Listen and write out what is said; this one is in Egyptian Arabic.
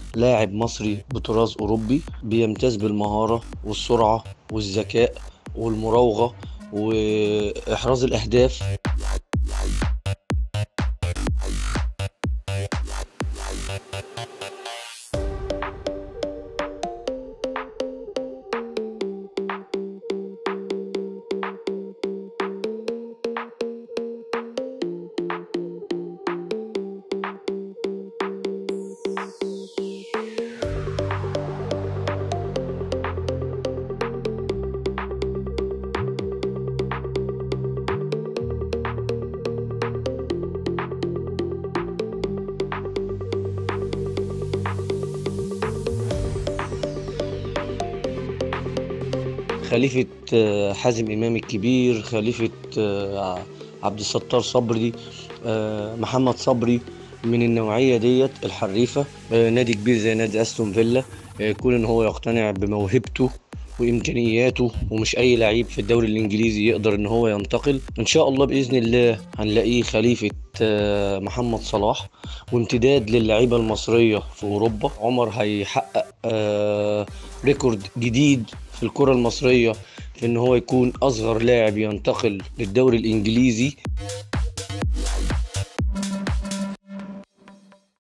لاعب مصري بطراز أوروبي بيمتاز بالمهارة والسرعة والذكاء والمراوغة وإحراز الأهداف خليفة آه، حازم إمام الكبير خليفة آه، عبد الستار صبري آه، محمد صبري من النوعية ديت الحريفة آه، نادي كبير زي نادي أستون فيلا آه، يكون إن هو يقتنع بموهبته وإمكانياته ومش أي لعيب في الدوري الإنجليزي يقدر إن هو ينتقل إن شاء الله بإذن الله هنلاقيه خليفة آه، محمد صلاح وامتداد للعيبة المصرية في أوروبا عمر هيحقق آه، ريكورد جديد في الكرة المصرية في إن هو يكون أصغر لاعب ينتقل للدوري الإنجليزي